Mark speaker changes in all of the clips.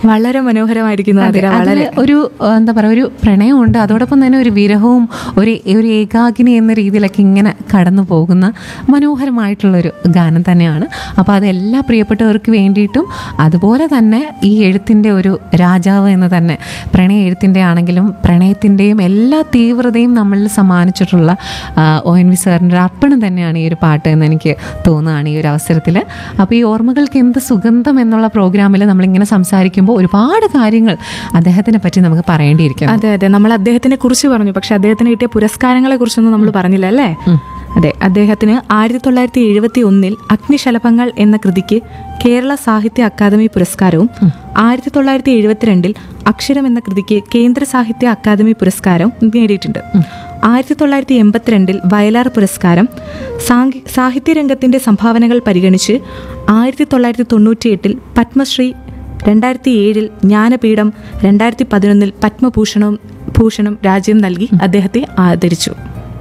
Speaker 1: വളരെ മനോഹരമായിരിക്കുന്നു
Speaker 2: അതെ,
Speaker 1: അതിര വളരെ
Speaker 2: അതില് ഒരു ആ, എന്താ പറയുക ഒരു പ്രണയമുണ്ട് അതോടൊപ്പം തന്നെ ഒരു വിരഹവും ഒരു ഒരു ഏകാഗ്നി എന്ന രീതിയിലൊക്കെ ഇങ്ങനെ കടന്നു പോകുന്ന മനോഹരമായിട്ടുള്ളൊരു ഗാനം തന്നെയാണ് അപ്പോൾ അത് എല്ലാ പ്രിയപ്പെട്ടവർക്ക് വേണ്ടിയിട്ടും അതുപോലെ തന്നെ ഈ എഴുത്തിൻ്റെ ഒരു രാജാവ് എന്ന് തന്നെ പ്രണയ എഴുത്തിൻ്റെ ആണെങ്കിലും പ്രണയത്തിൻ്റെയും എല്ലാ തീവ്രതയും നമ്മളിൽ സമ്മാനിച്ചിട്ടുള്ള ആ, ഒ എൻ വി സാറിൻ്റെ ഒരു അർപ്പണം തന്നെയാണ് ഈ ഒരു പാട്ട് എന്ന് എനിക്ക് തോന്നുകയാണ് ഈ ഒരു അവസരത്തിൽ അപ്പോൾ ഈ ഓർമ്മകൾക്ക് എന്ത് സുഗന്ധം എന്നുള്ള പ്രോഗ്രാമിൽ നമ്മളിങ്ങനെ സംസാരിക്കുമ്പോൾ ഒരുപാട് കാര്യങ്ങൾ അദ്ദേഹത്തിനെ പറ്റി നമുക്ക് പറയേണ്ടിയിരിക്കുന്നു
Speaker 1: അതെ അതെ നമ്മൾ അദ്ദേഹത്തിനെ കുറിച്ച് പറഞ്ഞു പക്ഷെ അദ്ദേഹത്തിന് കിട്ടിയ പുരസ്കാരങ്ങളെ കുറിച്ചൊന്നും നമ്മൾ പറഞ്ഞില്ല അല്ലേ അതെ അദ്ദേഹത്തിന് ആയിരത്തി തൊള്ളായിരത്തി എഴുപത്തി ഒന്നിൽ അഗ്നിശലഭങ്ങൾ എന്ന കൃതിക്ക് കേരള സാഹിത്യ അക്കാദമി പുരസ്കാരവും ആയിരത്തി തൊള്ളായിരത്തി എഴുപത്തിരണ്ടിൽ അക്ഷരം എന്ന കൃതിക്ക് കേന്ദ്ര സാഹിത്യ അക്കാദമി പുരസ്കാരവും നേടിയിട്ടുണ്ട് ആയിരത്തി തൊള്ളായിരത്തി എൺപത്തിരണ്ടിൽ വയലാർ പുരസ്കാരം സാങ്കി സാഹിത്യരംഗത്തിന്റെ സംഭാവനകൾ പരിഗണിച്ച് ആയിരത്തി തൊള്ളായിരത്തി തൊണ്ണൂറ്റിയെട്ടിൽ പത്മശ്രീ രണ്ടായിരത്തി ഏഴിൽ ജ്ഞാനപീഠം രണ്ടായിരത്തി പതിനൊന്നിൽ പത്മഭൂഷണവും ഭൂഷണം രാജ്യം നൽകി അദ്ദേഹത്തെ ആദരിച്ചു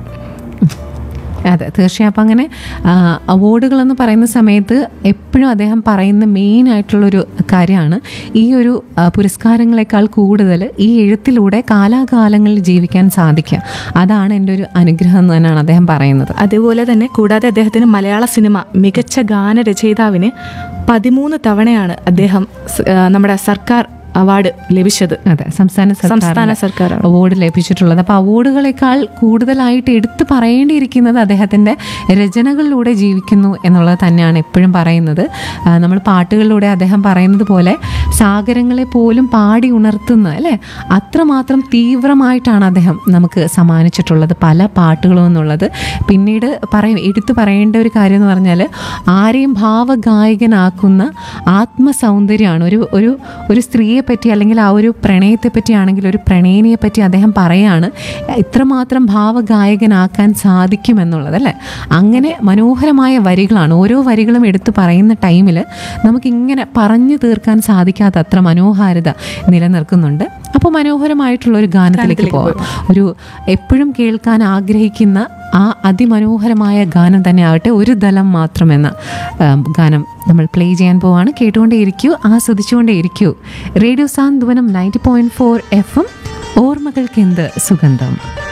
Speaker 2: അതെ തീർച്ചയായും അപ്പം അങ്ങനെ അവാർഡുകൾ എന്ന് പറയുന്ന സമയത്ത് എപ്പോഴും അദ്ദേഹം പറയുന്ന മെയിൻ ആയിട്ടുള്ളൊരു കാര്യമാണ് ഈ ഒരു ആ, പുരസ്കാരങ്ങളെക്കാൾ കൂടുതൽ ഈ എഴുത്തിലൂടെ കാലാകാലങ്ങളിൽ ജീവിക്കാൻ സാധിക്കുക അതാണ് എൻ്റെ ഒരു അനുഗ്രഹം എന്ന് തന്നെയാണ് അദ്ദേഹം പറയുന്നത്
Speaker 1: അതുപോലെ തന്നെ കൂടാതെ അദ്ദേഹത്തിന് മലയാള സിനിമ മികച്ച ഗാനരചയിതാവിന് പതിമൂന്ന് തവണയാണ് അദ്ദേഹം സ്- ആ, നമ്മുടെ സർക്കാർ അവാർഡ് ലഭിച്ചത്
Speaker 2: അതെ സംസ്ഥാന
Speaker 1: സംസ്ഥാന സർക്കാർ
Speaker 2: അവാർഡ് ലഭിച്ചിട്ടുള്ളത് അപ്പോൾ അവാർഡുകളെക്കാൾ കൂടുതലായിട്ട് എടുത്തു പറയേണ്ടിയിരിക്കുന്നത് അദ്ദേഹത്തിൻ്റെ രചനകളിലൂടെ ജീവിക്കുന്നു എന്നുള്ളത് തന്നെയാണ് എപ്പോഴും പറയുന്നത് ആ, നമ്മൾ പാട്ടുകളിലൂടെ അദ്ദേഹം പറയുന്നത് പോലെ സാഗരങ്ങളെ പോലും പാടി ഉണർത്തുന്ന അല്ലേ അത്രമാത്രം തീവ്രമായിട്ടാണ് അദ്ദേഹം നമുക്ക് സമ്മാനിച്ചിട്ടുള്ളത് പല പാട്ടുകളും എന്നുള്ളത് പിന്നീട് പറയും എടുത്തു പറയേണ്ട ഒരു കാര്യം എന്ന് പറഞ്ഞാൽ ആരെയും ഭാവഗായകനാക്കുന്ന ആത്മസൗന്ദര്യമാണ് ഒരു ഒരു ഒരു സ്ത്രീയെ പറ്റി അല്ലെങ്കിൽ ആ ഒരു പ്രണയത്തെ പറ്റിയാണെങ്കിൽ ഒരു പ്രണയിനിയെ പറ്റി അദ്ദേഹം പറയാണ് ഇത്രമാത്രം ഭാവഗായകനാക്കാൻ സാധിക്കുമെന്നുള്ളത് അല്ലേ അങ്ങനെ മനോഹരമായ വരികളാണ് ഓരോ വരികളും എടുത്തു പറയുന്ന ടൈമിൽ നമുക്കിങ്ങനെ പറഞ്ഞു തീർക്കാൻ സാധിക്കാത്ത അത്ര മനോഹാരിത നിലനിൽക്കുന്നുണ്ട് അപ്പോൾ മനോഹരമായിട്ടുള്ള ഒരു ഗാനത്തിലേക്ക് പോവാം ഒരു എപ്പോഴും കേൾക്കാൻ ആഗ്രഹിക്കുന്ന ആ അതിമനോഹരമായ ഗാനം തന്നെ ആവട്ടെ ഒരു ദലം മാത്രം എന്ന ആ, ഗാനം നമ്മൾ പ്ലേ ചെയ്യാൻ പോവാണ് കേട്ടുകൊണ്ടേയിരിക്കൂ ആസ്വദിച്ചുകൊണ്ടേയിരിക്കൂ radio Santhwanam ninety point four എഫും ഓർമ്മകൾക്കെന്ത് സുഗന്ധം